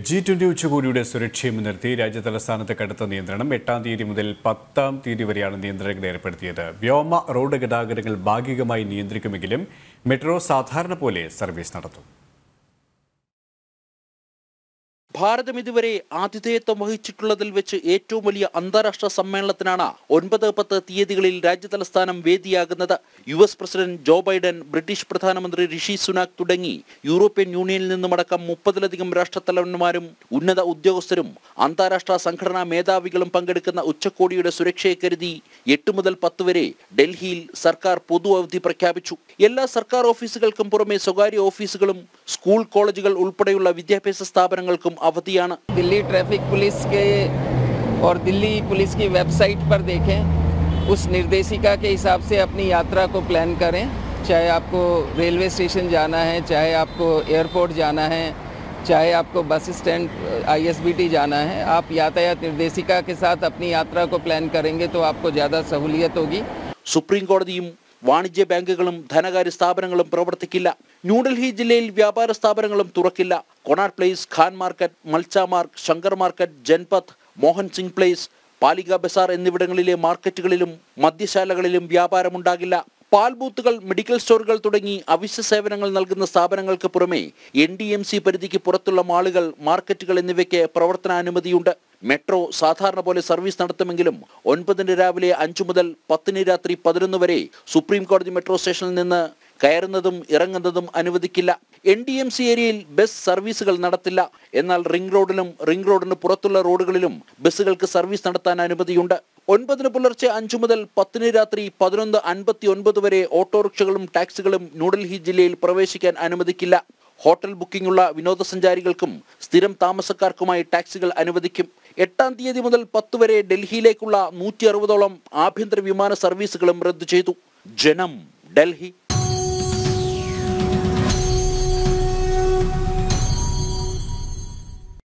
G twenty ഉച്ചകോടിയുടെ സുരക്ഷയെ മുൻനിർത്തി രാജ്യതലസ്ഥാനത്ത് കടുത്ത നിയന്ത്രണം എട്ടാം തീയതി മുതൽ പത്താം തീയതി വരെയാണ് നിയന്ത്രണങ്ങൾ ഏർപ്പെടുത്തിയത് വ്യോമ റോഡ് ഗതാഗതങ്ങൾ ഭാഗികമായി നിയന്ത്രിക്കുമെങ്കിലും മെട്രോ സാധാരണ പോലെ സർവീസ് നടത്തും ഭാരതം ഇതുവരെ ആതിഥേയത്വം വഹിച്ചിട്ടുള്ളതിൽ വെച്ച് ഏറ്റവും വലിയ അന്താരാഷ്ട്ര സമ്മേളനത്തിനാണ് ഒൻപത് പത്ത് തീയതികളിൽ രാജ്യതലസ്ഥാനം വേദിയാകുന്നത് U S president Joe Biden British പ്രധാനമന്ത്രി ഋഷി സുനാക് തുടങ്ങി യൂറോപ്യൻ യൂണിയനിൽ നിന്നുമടക്കം മുപ്പതിലധികം രാഷ്ട്രത്തലവന്മാരും ഉന്നത ഉദ്യോഗസ്ഥരും അന്താരാഷ്ട്ര സംഘടനാ മേധാവികളും പങ്കെടുക്കുന്ന ഉച്ചകോടിയുടെ സുരക്ഷയെ കരുതി എട്ട് മുതൽ പത്ത് വരെ ഡൽഹിയിൽ സർക്കാർ പൊതു അവധി പ്രഖ്യാപിച്ചു എല്ലാ സർക്കാർ ഓഫീസുകൾക്കും പുറമെ സ്വകാര്യ ഓഫീസുകളും സ്കൂൾ കോളേജുകൾ ഉൾപ്പെടെയുള്ള വിദ്യാഭ്യാസ സ്ഥാപനങ്ങൾക്കും അവധിയാണ് दिल्ली ट्रैफिक पुलिस के और दिल्ली पुलिस की वेबसाइट पर देखें उस निर्देशिका के हिसाब से अपनी यात्रा को प्लान करें चाहे आपको रेलवे स्टेशन जाना है चाहे आपको एयरपोर्ट जाना है चाहे आपको बस स्टैंड आईएसबीटी जाना है आप यातायात निर्देशिका के साथ अपनी यात्रा को प्लान करेंगे तो आपको ज़्यादा सहूलियत होगी സുപ്രീം കോടതിയും വാണിജ്യ ബാങ്കുകളും ധനകാര്യ സ്ഥാപനങ്ങളും പ്രവർത്തിക്കില്ല ന്യൂഡൽഹി ജില്ലയിൽ വ്യാപാര സ്ഥാപനങ്ങളും തുറക്കില്ല Connaught Place Khan market Malcha Marg Shankar market Janpath Mohan Singh place Palika Bazaar എന്നിവിടങ്ങളിലെ മാർക്കറ്റുകളിലും മദ്യശാലകളിലും വ്യാപാരമുണ്ടാകില്ല പാൽ ബൂത്തുകൾ മെഡിക്കൽ സ്റ്റോറുകൾ തുടങ്ങി അവശ്യ സേവനങ്ങൾ നൽകുന്ന സ്ഥാപനങ്ങൾക്ക് പുറമെ എൻ ഡി എം സി പരിധിക്ക് പുറത്തുള്ള മാളുകൾ മാർക്കറ്റുകൾ എന്നിവയ്ക്ക് പ്രവർത്തനാനുമതിയുണ്ട് മെട്രോ സാധാരണ പോലെ സർവീസ് നടത്തുമെങ്കിലും ഒൻപതിന് രാവിലെ അഞ്ചു മുതൽ പത്തിന് രാത്രി പതിനൊന്ന് വരെ സുപ്രീം കോടതി മെട്രോ സ്റ്റേഷനിൽ നിന്ന് കയറുന്നതും ഇറങ്ങുന്നതും അനുവദിക്കില്ല എൻ ഡി എം സി ഏരിയയിൽ ബസ് സർവീസുകൾ നടത്തില്ല എന്നാൽ റിംഗ് റോഡിലും റിംഗ് റോഡിന് പുറത്തുള്ള റോഡുകളിലും ബസ്സുകൾക്ക് സർവീസ് നടത്താൻ അനുമതിയുണ്ട് ഒൻപതിന് പുലർച്ചെ അഞ്ചു മുതൽ പത്തിന് രാത്രി പതിനൊന്ന് അൻപത്തി ഒൻപത് വരെ ഓട്ടോറിക്ഷകളും ടാക്സികളും ന്യൂഡൽഹി ജില്ലയിൽ പ്രവേശിക്കാൻ അനുവദിക്കില്ല ഹോട്ടൽ ബുക്കിംഗുള്ള വിനോദസഞ്ചാരികൾക്കും സ്ഥിരം താമസക്കാർക്കുമായി ടാക്സികൾ അനുവദിക്കും എട്ടാം തീയതി മുതൽ പത്ത് വരെ ഡൽഹിയിലേക്കുള്ള നൂറ്റി അറുപതോളം ആഭ്യന്തര വിമാന സർവീസുകളും റദ്ദു ചെയ്തു ജനം ഡൽഹി